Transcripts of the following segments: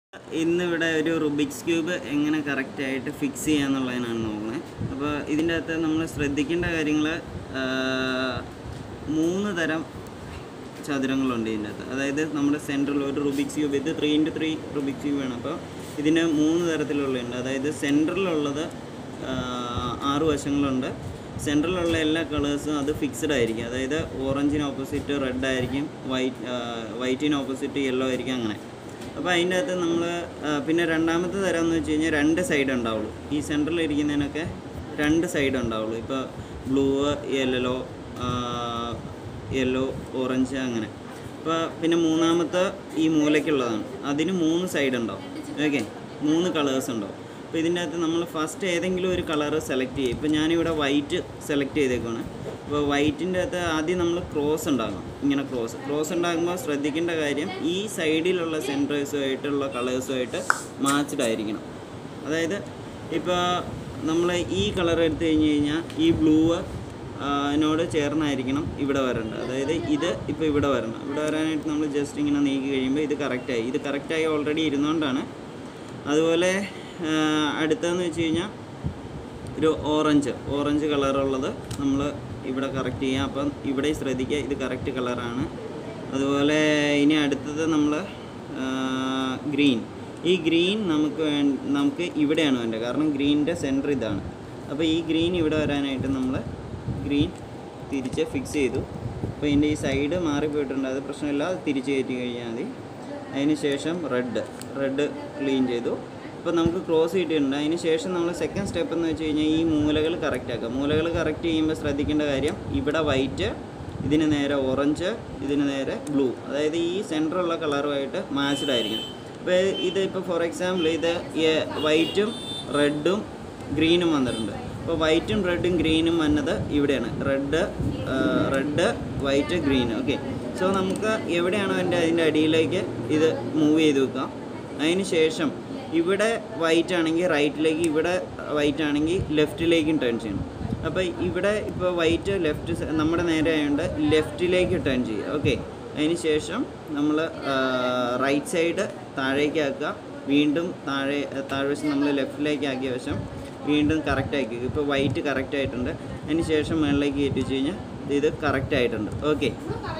ഇന്നിവിടെ ഒരു Rubik's cube എങ്ങനെ കറക്റ്റായിട്ട് ഫിക്സ് ചെയ്യാന്നുള്ളതിനാണ് നോക്കുന്നത് അപ്പോൾ ഇതിൻ്റെ അകത്ത് നമ്മൾ ശ്രദ്ധിക്കേണ്ട കാര്യങ്ങൾ മൂന്ന് തരം ചതുരങ്ങളുണ്ട് ഇതിൻ്റെ അകത്ത് അതായത് നമ്മുടെ സെൻട്രൽ ഒരു റുബിക്സ് ക്യൂബ് ഇത് three into three Rubik's cube ആണ് അപ്പോൾ ഇതിന് മൂന്ന് തരത്തിലുള്ളതുണ്ട് അതായത് സെൻട്രലിലുള്ളത് ആറ് വശങ്ങളുണ്ട് സെൻട്രലിലുള്ള എല്ലാ കളേഴ്സും അത് ഫിക്സ്ഡ് ആയിരിക്കും അതായത് ഓറഞ്ചിന് ഓപ്പോസിറ്റ് റെഡ് ആയിരിക്കും വൈറ്റ് വൈറ്റിന് ഓപ്പോസിറ്റ് യെല്ലോ ആയിരിക്കും അങ്ങനെ അപ്പോൾ അതിൻ്റെ അകത്ത് നമ്മൾ പിന്നെ രണ്ടാമത്തെ തരം എന്ന് വെച്ച് കഴിഞ്ഞാൽ രണ്ട് സൈഡ് ഉണ്ടാവുള്ളൂ ഈ സെൻട്രലിൽ ഇരിക്കുന്നതിനൊക്കെ രണ്ട് സൈഡ് ഉണ്ടാവുള്ളൂ ഇപ്പോൾ ബ്ലൂ യെല്ലോ യെല്ലോ ഓറഞ്ച് അങ്ങനെ അപ്പോൾ പിന്നെ മൂന്നാമത്തെ ഈ മൂലയ്ക്കുള്ളതാണ് അതിന് മൂന്ന് സൈഡ് ഉണ്ടാവും ഓക്കെ മൂന്ന് കളേഴ്സ് ഉണ്ടാവും അപ്പോൾ ഇതിൻ്റെ അകത്ത് നമ്മൾ ഫസ്റ്റ് ഏതെങ്കിലും ഒരു കളർ സെലക്ട് ചെയ്യും ഇപ്പോൾ ഞാനിവിടെ വൈറ്റ് സെലക്ട് ചെയ്തേക്കാണ് അപ്പോൾ വൈറ്റിൻ്റെ അകത്ത് ആദ്യം നമ്മൾ ക്രോസ് ഉണ്ടാകും ഇങ്ങനെ ക്രോസ് ക്രോസ് ഉണ്ടാകുമ്പോൾ ശ്രദ്ധിക്കേണ്ട കാര്യം ഈ സൈഡിലുള്ള സെൻറ്റേഴ്സുമായിട്ടുള്ള കളേഴ്സുമായിട്ട് മാച്ച്ഡ് ആയിരിക്കണം അതായത് ഇപ്പോൾ നമ്മൾ ഈ കളർ എടുത്തു കഴിഞ്ഞ് കഴിഞ്ഞാൽ ഈ ബ്ലൂ നോട് ചേർന്നായിരിക്കണം ഇവിടെ വരേണ്ടത് അതായത് ഇത് ഇപ്പോൾ ഇവിടെ വരണം ഇവിടെ വരാനായിട്ട് നമ്മൾ ജസ്റ്റ് ഇങ്ങനെ നീക്കി കഴിയുമ്പോൾ ഇത് കറക്റ്റായി ഇത് കറക്റ്റായി ഓൾറെഡി ഇരുന്നുകൊണ്ടാണ് അതുപോലെ ആ, അടുത്തതെന്ന് വെച്ച് കഴിഞ്ഞാൽ ഒരു ഓറഞ്ച് ഓറഞ്ച് കളറുള്ളത് നമ്മൾ ഇവിടെ കറക്റ്റ് ചെയ്യാം അപ്പം ഇവിടെ ശ്രദ്ധിക്കുക ഇത് കറക്റ്റ് കളറാണ് അതുപോലെ ഇനി അടുത്തത് നമ്മൾ ഗ്രീൻ ഈ ഗ്രീൻ നമുക്ക് വേ നമുക്ക് ഇവിടെയാണ് വേണ്ടത് കാരണം ഗ്രീനിൻ്റെ സെൻറ്റർ ഇതാണ് അപ്പോൾ ഈ ഗ്രീൻ ഇവിടെ വരാനായിട്ട് നമ്മൾ ഗ്രീൻ തിരിച്ച് ഫിക്സ് ചെയ്തു അപ്പോൾ ഇതിൻ്റെ ഈ സൈഡ് മാറിപ്പോയിട്ടുണ്ട് അത് പ്രശ്നമില്ല അത് തിരിച്ച് കയറ്റി കഴിഞ്ഞാൽ മതി അതിന് ശേഷം റെഡ് റെഡ് ക്ലീൻ ചെയ്തു അപ്പോൾ നമുക്ക് ക്രോസ് കിട്ടിയിട്ടുണ്ട് അതിന് ശേഷം നമ്മൾ സെക്കൻഡ് സ്റ്റെപ്പ് എന്ന് വെച്ച് കഴിഞ്ഞാൽ ഈ മൂലകൾ കറക്റ്റ് ആക്കുക മൂലകൾ കറക്റ്റ് ചെയ്യുമ്പോൾ ശ്രദ്ധിക്കേണ്ട കാര്യം ഇവിടെ വൈറ്റ് ഇതിന് നേരെ ഓറഞ്ച് ഇതിന് നേരെ ബ്ലൂ അതായത് ഈ സെൻറ്ററുള്ള കളറുമായിട്ട് മാച്ച്ഡ് ആയിരിക്കും അപ്പോൾ ഇത് ഇപ്പോൾ ഫോർ എക്സാമ്പിൾ ഇത് വൈറ്റും റെഡും ഗ്രീനും വന്നിട്ടുണ്ട് അപ്പോൾ വൈറ്റും റെഡും ഗ്രീനും വന്നത് ഇവിടെയാണ് red red white green okay so നമുക്ക് എവിടെയാണോ എൻ്റെ അതിൻ്റെ അടിയിലേക്ക് ഇത് മൂവ് ചെയ്ത് വെക്കാം അതിന് ശേഷം ഇവിടെ വൈറ്റ് ആണെങ്കിൽ റൈറ്റിലേക്ക് ഇവിടെ വൈറ്റ് ആണെങ്കിൽ ലെഫ്റ്റിലേക്കും ടേൺ ചെയ്യണം അപ്പോൾ ഇവിടെ ഇപ്പോൾ വൈറ്റ് ലെഫ്റ്റ് നമ്മുടെ നേരെ ആയതുകൊണ്ട് ലെഫ്റ്റിലേക്ക് ടേൺ ചെയ്യുക ഓക്കെ അതിന് ശേഷം നമ്മൾ റൈറ്റ് സൈഡ് താഴേക്ക് ആക്കുക വീണ്ടും താഴെ താഴ്വശം നമ്മൾ ലെഫ്റ്റിലേക്ക് ആക്കിയ വശം വീണ്ടും കറക്റ്റ് ആക്കി ഇപ്പോൾ വൈറ്റ് കറക്റ്റ് ആയിട്ടുണ്ട് അതിന് ശേഷം മുകളിലേക്ക് കയറ്റി വെച്ച് കഴിഞ്ഞാൽ ഇത് കറക്റ്റ് ആയിട്ടുണ്ട് ഓക്കെ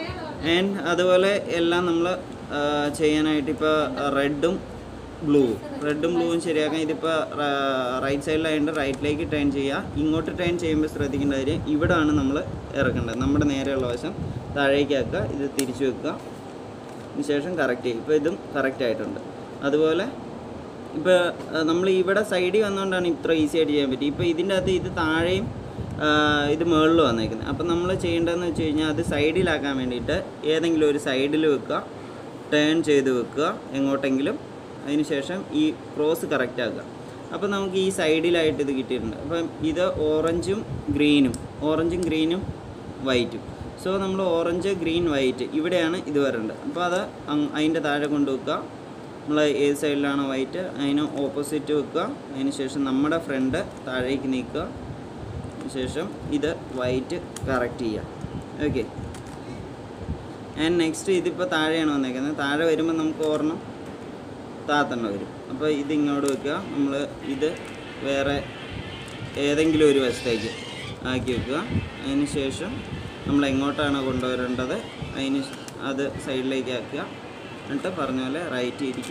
ആൻഡ് അതുപോലെ എല്ലാം നമ്മൾ ചെയ്യാനായിട്ട് ഇപ്പോൾ റെഡും ബ്ലൂ റെഡും ബ്ലൂവും ശരിയാക്കാൻ ഇതിപ്പോൾ റൈറ്റ് സൈഡിലായതുകൊണ്ട് റൈറ്റിലേക്ക് ടേൺ ചെയ്യുക ഇങ്ങോട്ട് ടേൺ ചെയ്യുമ്പോൾ ശ്രദ്ധിക്കേണ്ട കാര്യം ഇവിടെയാണ് നമ്മൾ ഇറക്കേണ്ടത് നമ്മുടെ നേരെയുള്ള വശം താഴേക്ക് ആക്കുക ഇത് തിരിച്ചു വെക്കുക അതിന് ശേഷം കറക്റ്റ് ചെയ്യും ഇപ്പോൾ ഇതും കറക്റ്റ് ആയിട്ടുണ്ട് അതുപോലെ ഇപ്പോൾ നമ്മൾ ഇവിടെ സൈഡിൽ വന്നുകൊണ്ടാണ് ഇത്ര ഈസി ആയിട്ട് ചെയ്യാൻ പറ്റും ഇപ്പോൾ ഇതിൻ്റെ അകത്ത് ഇത് താഴെയും ആ, ഇത് മുകളിൽ വന്നേക്കുന്നത് അപ്പം നമ്മൾ ചെയ്യേണ്ടതെന്ന് വെച്ച് കഴിഞ്ഞാൽ അത് സൈഡിലാക്കാൻ വേണ്ടിയിട്ട് ഏതെങ്കിലും ഒരു സൈഡിൽ വെക്കുക ടേൺ ചെയ്ത് വെക്കുക എങ്ങോട്ടെങ്കിലും അതിന് ശേഷം ഈ ക്രോസ് കറക്റ്റ് ആക്കുക അപ്പോൾ നമുക്ക് ഈ സൈഡിലായിട്ട് ഇത് കിട്ടിയിട്ടുണ്ട് അപ്പം ഇത് ഓറഞ്ചും ഗ്രീനും ഓറഞ്ചും ഗ്രീനും വൈറ്റും സോ നമ്മൾ ഓറഞ്ച് ഗ്രീൻ വൈറ്റ് ഇവിടെയാണ് ഇത് വരേണ്ടത് അപ്പോൾ അത് അങ് അതിൻ്റെ താഴെ കൊണ്ട് വെക്കുക നമ്മൾ ഏത് സൈഡിലാണോ വൈറ്റ് അതിന് ഓപ്പോസിറ്റ് വെക്കുക അതിന് ശേഷം നമ്മുടെ ഫ്രണ്ട് താഴേക്ക് നീക്കുക അതിന് ശേഷം ഇത് വൈറ്റ് കറക്റ്റ് ചെയ്യുക ഓക്കെ ആൻഡ് നെക്സ്റ്റ് ഇതിപ്പോൾ താഴെയാണ് വന്നേക്കുന്നത് താഴെ വരുമ്പോൾ നമുക്ക് ഓർണം താത്തണ്ട വരും അപ്പോൾ ഇത് ഇങ്ങോട്ട് വെക്കുക നമ്മൾ ഇത് വേറെ ഏതെങ്കിലും ഒരു വശത്തേക്ക് ആക്കി വെക്കുക അതിന് ശേഷം നമ്മൾ എങ്ങോട്ടാണ് കൊണ്ടുവരേണ്ടത് അതിന് ശ്- അത് സൈഡിലേക്ക് ആക്കുക എന്നിട്ട് പറഞ്ഞ പോലെ റൈറ്റ് ഇരിക്കുക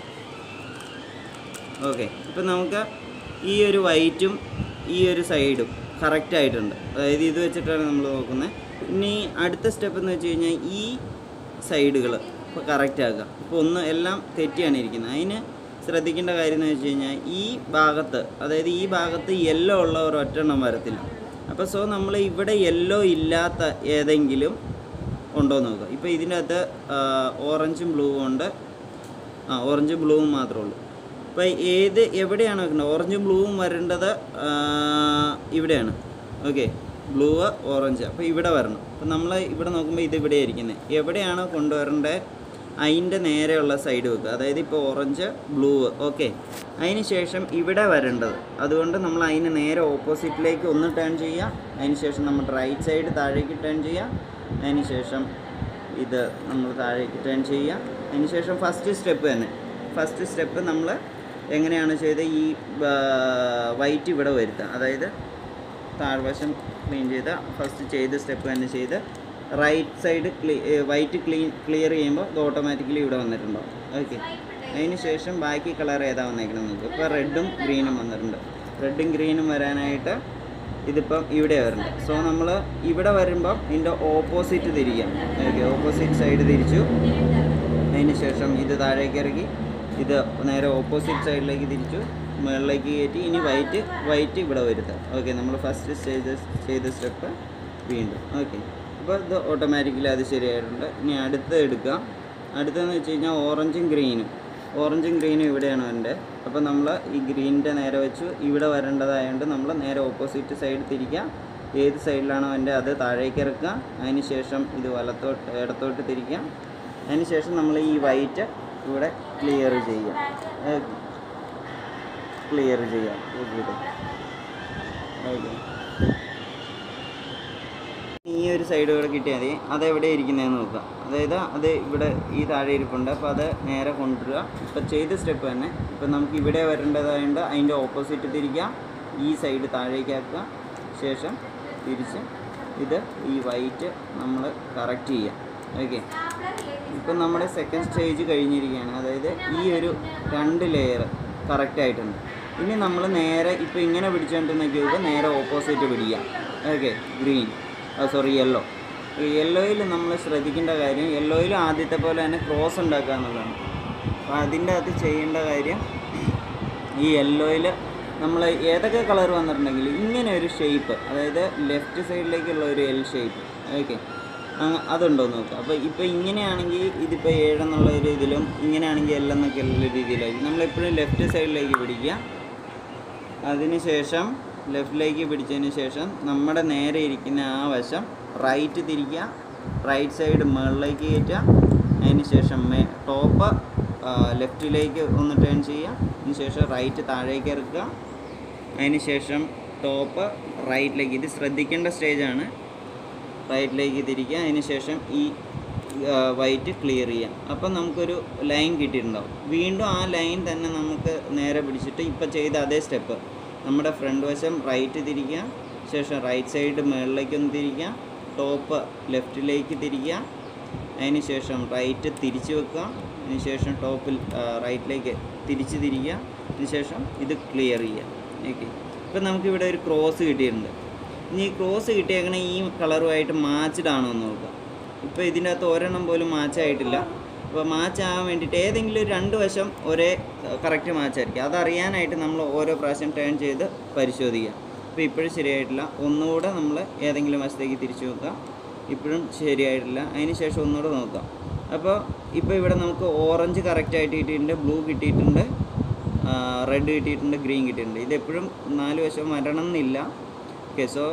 ഓക്കെ ഇപ്പം നമുക്ക് ഈ ഒരു വൈറ്റും ഈ ഒരു സൈഡും കറക്റ്റ് ആയിട്ടുണ്ട് അതായത് ഇത് വെച്ചിട്ടാണ് നമ്മൾ നോക്കുന്നത് ഇനി അടുത്ത സ്റ്റെപ്പ് എന്ന് വെച്ച് കഴിഞ്ഞാൽ ഈ സൈഡുകൾ ഇപ്പോൾ കറക്റ്റ് ആക്കുക ഇപ്പോൾ ഒന്ന് എല്ലാം തെറ്റിയാണ് ഇരിക്കുന്നത് അതിന് ശ്രദ്ധിക്കേണ്ട കാര്യം എന്ന് വെച്ച് കഴിഞ്ഞാൽ ഈ ഭാഗത്ത് അതായത് ഈ ഭാഗത്ത് യെല്ലോ ഉള്ള ഒരു ഒറ്റെണ്ണം വരത്തില്ല അപ്പോൾ സോ നമ്മൾ ഇവിടെ യെല്ലോ ഇല്ലാത്ത ഏതെങ്കിലും ഉണ്ടോ എന്ന് നോക്കുക ഇപ്പോൾ ഇതിൻ്റെ അകത്ത് ഓറഞ്ചും ബ്ലൂവും ഉണ്ട് ആ ഓറഞ്ചും ബ്ലൂവും മാത്രമേ ഉള്ളൂ അപ്പോൾ ഏത് എവിടെയാണ് വെക്കേണ്ടത് ഓറഞ്ചും ബ്ലൂവും വരേണ്ടത് ആ, ഇവിടെയാണ് ഓക്കെ ബ്ലൂ ഓറഞ്ച് അപ്പോൾ ഇവിടെ വരണം അപ്പോൾ നമ്മൾ ഇവിടെ നോക്കുമ്പോൾ ഇത് ഇവിടെ ഇരിക്കുന്നത് എവിടെയാണോ കൊണ്ടുവരേണ്ടത് അതിൻ്റെ നേരെയുള്ള സൈഡ് വെക്കുക അതായത് ഇപ്പോൾ ഓറഞ്ച് ബ്ലൂ ഓക്കെ അതിന് ശേഷം ഇവിടെ വരേണ്ടത് അതുകൊണ്ട് നമ്മൾ അതിന് നേരെ ഓപ്പോസിറ്റിലേക്ക് ഒന്ന് ടേൺ ചെയ്യുക അതിന് ശേഷം നമ്മൾ റൈറ്റ് സൈഡ് താഴേക്ക് ടേൺ ചെയ്യുക അതിന് ശേഷം ഇത് നമ്മൾ താഴേക്ക് ടേൺ ചെയ്യുക അതിന് ശേഷം ഫസ്റ്റ് സ്റ്റെപ്പ് തന്നെ ഫസ്റ്റ് സ്റ്റെപ്പ് നമ്മൾ എങ്ങനെയാണ് ചെയ്ത് ഈ വൈറ്റ് ഇവിടെ വരുത്തുക അതായത് താഴ്വശം ക്ലീൻ ചെയ്ത് ഫസ്റ്റ് ചെയ്ത സ്റ്റെപ്പ് തന്നെ ചെയ്ത് റൈറ്റ് സൈഡ് ക്ലീ വൈറ്റ് ക്ലീൻ ക്ലിയർ ചെയ്യുമ്പോൾ ഇത് ഓട്ടോമാറ്റിക്കലി ഇവിടെ വന്നിട്ടുണ്ടാവും ഓക്കെ അതിന് ശേഷം ബാക്കി കളർ ഏതാ വന്നേക്കണം നോക്കുക ഇപ്പോൾ റെഡും ഗ്രീനും വന്നിട്ടുണ്ട് റെഡും ഗ്രീനും വരാനായിട്ട് ഇതിപ്പം ഇവിടെ വരുന്നുണ്ട് സോ നമ്മൾ ഇവിടെ വരുമ്പം ഇതിൻ്റെ ഓപ്പോസിറ്റ് തിരിക്കാം ഓക്കെ ഓപ്പോസിറ്റ് സൈഡ് തിരിച്ചു അതിന് ശേഷം ഇത് താഴേക്ക് ഇറക്കി ഇത് നേരെ ഓപ്പോസിറ്റ് സൈഡിലേക്ക് തിരിച്ചു മുകളിലേക്ക് കയറ്റി ഇനി വൈറ്റ് വൈറ്റ് ഇവിടെ വരുത്തുക ഓക്കെ നമ്മൾ ഫസ്റ്റ് ചെയ്ത ചെയ്ത സ്റ്റെപ്പ് വീണ്ടും ഓക്കെ അപ്പോൾ ഇത് ഓട്ടോമാറ്റിക്കലി അത് ശരിയായിട്ടുണ്ട് ഇനി അടുത്ത് എടുക്കുക അടുത്തെന്ന് വെച്ച് കഴിഞ്ഞാൽ ഓറഞ്ചും ഗ്രീനും ഓറഞ്ചും ഗ്രീനും ഇവിടെയാണ് എൻ്റെ അപ്പോൾ നമ്മൾ ഈ ഗ്രീനിൻ്റെ നേരെ വെച്ചു ഇവിടെ വരേണ്ടതായതുകൊണ്ട് നമ്മൾ നേരെ ഓപ്പോസിറ്റ് സൈഡ് തിരിക്കുക ഏത് സൈഡിലാണോ എൻ്റെ അത് താഴേക്ക് ഇറക്കുക അതിന് ശേഷം ഇത് വലത്തോട്ട് ഇടത്തോട്ട് തിരിക്കുക അതിന് ശേഷം നമ്മൾ ഈ വൈറ്റ് ഇവിടെ ക്ലിയർ ചെയ്യാം ക്ലിയർ ചെയ്യാം ഇവിടെ ഓക്കെ ഈ ഒരു സൈഡ് കൂടെ കിട്ടിയാൽ മതി അതെവിടെ ഇരിക്കുന്നതെന്ന് നോക്കുക അതായത് അത് ഇവിടെ ഈ താഴെ ഇരിപ്പുണ്ട് അപ്പോൾ അത് നേരെ കൊണ്ടുവരിക ഇപ്പോൾ ചെയ്ത സ്റ്റെപ്പ് തന്നെ ഇപ്പം നമുക്ക് ഇവിടെ വരേണ്ടതായതുകൊണ്ട് അതിൻ്റെ ഓപ്പോസിറ്റ് തിരിക്കുക ഈ സൈഡ് താഴേക്കാക്കുക ശേഷം തിരിച്ച് ഇത് ഈ വൈറ്റ് നമ്മൾ കറക്റ്റ് ചെയ്യാം ഓക്കെ ഇപ്പം നമ്മുടെ സെക്കൻഡ് സ്റ്റേജ് കഴിഞ്ഞിരിക്കുകയാണ് അതായത് ഈ ഒരു രണ്ട് ലെയർ കറക്റ്റ് ആയിട്ടുണ്ട് ഇനി നമ്മൾ നേരെ ഇപ്പോൾ ഇങ്ങനെ പിടിച്ചുകൊണ്ട് നിൽക്കുമ്പോൾ നേരെ ഓപ്പോസിറ്റ് പിടിക്കാം ഓക്കെ ഗ്രീൻ സോറി യെല്ലോ യെല്ലോയിൽ നമ്മൾ ശ്രദ്ധിക്കേണ്ട കാര്യം യെല്ലോയിൽ ആദ്യത്തെ പോലെ തന്നെ ക്രോസ് ഉണ്ടാക്കുക എന്നുള്ളതാണ് അപ്പോൾ അതിൻ്റെ അകത്ത് ചെയ്യേണ്ട കാര്യം ഈ യെല്ലോയിൽ നമ്മൾ ഏതൊക്കെ കളർ വന്നിട്ടുണ്ടെങ്കിലും ഇങ്ങനെ ഒരു ഷേപ്പ് അതായത് ലെഫ്റ്റ് സൈഡിലേക്കുള്ള ഒരു എൽ ഷേപ്പ് ഓക്കെ അതുണ്ടോ എന്ന് നോക്കുക അപ്പോൾ ഇപ്പോൾ ഇങ്ങനെയാണെങ്കിൽ ഇതിപ്പോൾ ഏഴെന്നുള്ള ഒരു ഇതിലും ഇങ്ങനെയാണെങ്കിൽ എൽ എന്നൊക്കെ ഉള്ള രീതിയിലായിരിക്കും നമ്മളെപ്പോഴും ലെഫ്റ്റ് സൈഡിലേക്ക് പിടിക്കുക അതിനുശേഷം ലെഫ്റ്റിലേക്ക് പിടിച്ചതിന് ശേഷം നമ്മുടെ നേരെ ഇരിക്കുന്ന ആ വശം റൈറ്റ് തിരിക്കുക റൈറ്റ് സൈഡ് മുകളിലേക്ക് കയറ്റുക അതിന് ശേഷം മേ ടോപ്പ് ലെഫ്റ്റിലേക്ക് ഒന്ന് ടേൺ ചെയ്യുക അതിന് ശേഷം റൈറ്റ് താഴേക്ക് ഇറക്കുക അതിന് ശേഷം ടോപ്പ് റൈറ്റിലേക്ക് ഇത് ശ്രദ്ധിക്കേണ്ട സ്റ്റേജാണ് റൈറ്റിലേക്ക് തിരിക്കുക അതിന് ശേഷം ഈ വൈറ്റ് ക്ലിയർ ചെയ്യാം അപ്പം നമുക്കൊരു ലൈൻ കിട്ടിയിട്ടുണ്ടാവും വീണ്ടും ആ ലൈൻ തന്നെ നമുക്ക് നേരെ പിടിച്ചിട്ട് ഇപ്പം ചെയ്ത അതേ സ്റ്റെപ്പ് നമ്മുടെ ഫ്രണ്ട് വശം റൈറ്റ് തിരിക്കുക ശേഷം റൈറ്റ് സൈഡ് മുകളിലേക്കൊന്ന് തിരിക്കുക ടോപ്പ് ലെഫ്റ്റിലേക്ക് തിരിക്കുക അതിന് ശേഷം റൈറ്റ് തിരിച്ച് വെക്കുക അതിന് ശേഷം ടോപ്പിൽ റൈറ്റിലേക്ക് തിരിച്ച് തിരിക്കുക അതിന് ശേഷം ഇത് ക്ലിയർ ചെയ്യുക ഓക്കെ ഇപ്പം നമുക്കിവിടെ ഒരു ക്രോസ് കിട്ടിയിട്ടുണ്ട് ഇനി ഈ ക്രോസ് കിട്ടിയേക്കണ ഈ കളറുമായിട്ട് മാച്ച്ഡ് ആണോ എന്ന് നോക്കുക ഇപ്പോൾ ഇതിൻ്റെ അകത്ത് ഒരെണ്ണം പോലും മാച്ച് ആയിട്ടില്ല അപ്പോൾ മാച്ച് ആവാൻ വേണ്ടിയിട്ട് ഏതെങ്കിലും ഒരു രണ്ട് വശം ഒരേ കറക്റ്റ് മാച്ച് ആയിരിക്കും അതറിയാനായിട്ട് നമ്മൾ ഓരോ പ്രാവശ്യം ടേൺ ചെയ്ത് പരിശോധിക്കുക അപ്പോൾ ഇപ്പോഴും ശരിയായിട്ടില്ല ഒന്നുകൂടെ നമ്മൾ ഏതെങ്കിലും വശത്തേക്ക് തിരിച്ചു നോക്കുക ഇപ്പോഴും ശരിയായിട്ടില്ല അതിന് ശേഷം ഒന്നുകൂടെ നോക്കാം അപ്പോൾ ഇപ്പോൾ ഇവിടെ നമുക്ക് ഓറഞ്ച് കറക്റ്റായിട്ട് കിട്ടിയിട്ടുണ്ട് ബ്ലൂ കിട്ടിയിട്ടുണ്ട് റെഡ് കിട്ടിയിട്ടുണ്ട് ഗ്രീൻ കിട്ടിയിട്ടുണ്ട് ഇതെപ്പോഴും നാല് വശം വരണം എന്നില്ല ഓക്കെ സോ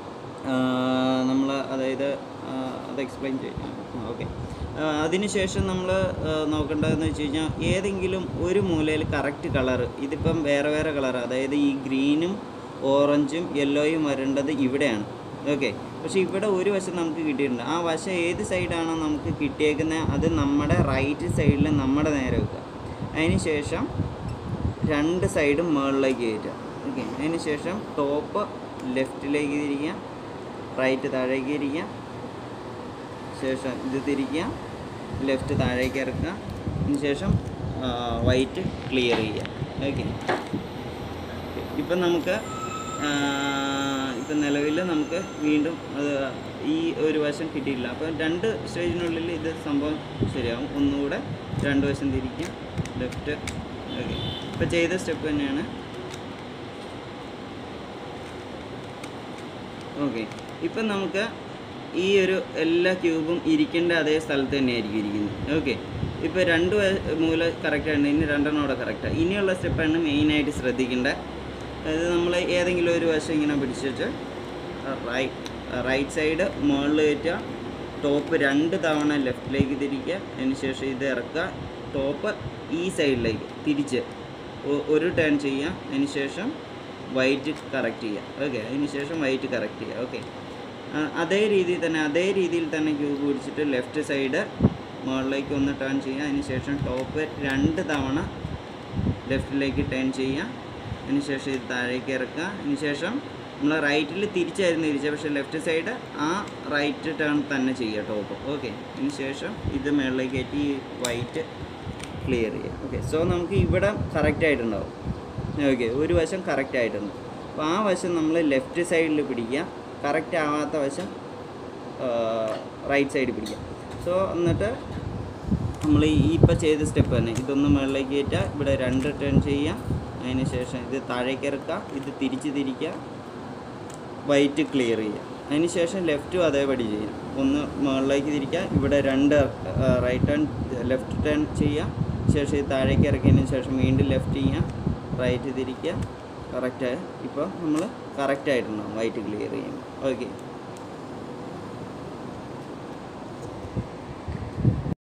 നമ്മൾ അതായത് ആ, അത് എക്സ്പ്ലെയിൻ ചെയ്യാം ഓക്കെ അതിനുശേഷം നമ്മൾ നോക്കേണ്ടതെന്ന് വെച്ച് കഴിഞ്ഞാൽ ഏതെങ്കിലും ഒരു മൂലയിൽ കറക്റ്റ് കളർ ഇതിപ്പം വേറെ വേറെ കളർ അതായത് ഈ ഗ്രീനും ഓറഞ്ചും യെല്ലോയും വരേണ്ടത് ഇവിടെയാണ് ഓക്കെ പക്ഷേ ഇവിടെ ഒരു വശം നമുക്ക് കിട്ടിയിട്ടുണ്ട് ആ വശം ഏത് സൈഡാണോ നമുക്ക് കിട്ടിയേക്കുന്നത് അത് നമ്മുടെ റൈറ്റ് സൈഡിൽ നമ്മുടെ നേരെ വെക്കുക അതിന് ശേഷം രണ്ട് സൈഡും മുകളിലേക്ക് കയറ്റുക ഓക്കെ അതിന് ശേഷം ടോപ്പ് ലെഫ്റ്റിലേക്ക് തിരിക്കുക റൈറ്റ് താഴേക്ക് ഇരിക്കുക ശേഷം ഇത് തിരിക്കുക ലെഫ്റ്റ് താഴേക്ക് ഇറക്കുക അതിന് ശേഷം വൈറ്റ് ക്ലിയർ ചെയ്യുക ഓക്കെ ഇപ്പം നമുക്ക് ഇപ്പം നിലവിൽ നമുക്ക് വീണ്ടും അത് ഈ ഒരു വശം കിട്ടിയില്ല അപ്പം രണ്ട് സ്റ്റേജിനുള്ളിൽ ഇത് സംഭവം ശരിയാവും ഒന്നുകൂടെ രണ്ട് വശം തിരിക്കുക ലെഫ്റ്റ് ഓക്കെ ഇപ്പം ചെയ്ത സ്റ്റെപ്പ് തന്നെയാണ് ഓക്കെ ഇപ്പം നമുക്ക് ഈ ഒരു എല്ലാ ക്യൂബും ഇരിക്കേണ്ട അതേ സ്ഥലത്ത് തന്നെയായിരിക്കും ഇരിക്കുന്നത് ഓക്കെ ഇപ്പോൾ രണ്ട് വ- മൂല കറക്റ്റാണ് ഇനി രണ്ടെണ്ണം കൂടെ കറക്റ്റാണ് ഇനിയുള്ള സ്റ്റെപ്പാണ് മെയിനായിട്ട് ശ്രദ്ധിക്കേണ്ടത് അതായത് നമ്മൾ ഏതെങ്കിലും ഒരു വശം ഇങ്ങനെ പിടിച്ചിട്ട് റൈറ്റ് റൈറ്റ് സൈഡ് മുകളിൽ കയറ്റുക ടോപ്പ് രണ്ട് തവണ ലെഫ്റ്റിലേക്ക് തിരിക്കുക അതിന് ശേഷം ഇത് ഇറക്കുക ടോപ്പ് ഈ സൈഡിലേക്ക് തിരിച്ച് ഒ- ഒരു ടേൺ ചെയ്യുക അതിന് ശേഷം വൈറ്റ് കറക്റ്റ് ചെയ്യുക ഓക്കെ അതിന് ശേഷം വൈറ്റ് കറക്റ്റ് ചെയ്യുക ഓക്കെ അതേ രീതിയിൽ തന്നെ അതേ രീതിയിൽ തന്നെ ക്യൂബ് പിടിച്ചിട്ട് ലെഫ്റ്റ് സൈഡ് മുകളിലേക്ക് ഒന്ന് ടേൺ ചെയ്യുക അതിന് ശേഷം ടോപ്പ് രണ്ട് തവണ ലെഫ്റ്റിലേക്ക് ടേൺ ചെയ്യുക അതിന് ശേഷം ഇത് താഴേക്ക് ഇറക്കുക അതിന് ശേഷം നമ്മൾ റൈറ്റിൽ തിരിച്ചായിരുന്നു തിരിച്ചത് പക്ഷേ ലെഫ്റ്റ് സൈഡ് ആ റൈറ്റ് ടേൺ തന്നെ ചെയ്യുക ടോപ്പ് ഓക്കെ അതിന് ശേഷം ഇത് മുകളിലേക്ക് കയറ്റി വൈറ്റ് ക്ലിയർ ചെയ്യുക ഓക്കെ സോ നമുക്ക് ഇവിടെ കറക്റ്റ് ആയിട്ടുണ്ടാവും ഓക്കെ ഒരു വശം കറക്റ്റ് ആയിട്ടുണ്ട് അപ്പോൾ ആ വശം നമ്മൾ ലെഫ്റ്റ് സൈഡിൽ പിടിക്കുക കറക്റ്റ് ആവാത്ത വശം റൈറ്റ് സൈഡിൽ പിടിക്കുക സോ എന്നിട്ട് നമ്മൾ ഈ ഇപ്പോൾ ചെയ്ത സ്റ്റെപ്പ് തന്നെ ഇതൊന്ന് മുകളിലേക്ക് കയറ്റുക ഇവിടെ രണ്ട് ടേൺ ചെയ്യുക അതിന് ശേഷം ഇത് താഴേക്ക് ഇറക്കുക ഇത് തിരിച്ച് തിരിക്കുക വൈറ്റ് ക്ലിയർ ചെയ്യുക അതിന് ശേഷം ലെഫ്റ്റും അതേപടി ചെയ്യാം ഒന്ന് മുകളിലേക്ക് തിരിക്കുക ഇവിടെ രണ്ട് റൈറ്റ് ടേൺ ലെഫ്റ്റ് ടേൺ ചെയ്യുക ശേഷം ഇത് താഴേക്ക് ഇറക്കിയതിന് ശേഷം വീണ്ടും ലെഫ്റ്റ് ചെയ്യുക റൈറ്റ് തിരിക്കുക കറക്റ്റ് ഇപ്പോൾ നമ്മൾ കറക്റ്റ് ആയിട്ടുണ്ടാവും വൈറ്റ് ക്ലിയർ ചെയ്യും ഓക്കെ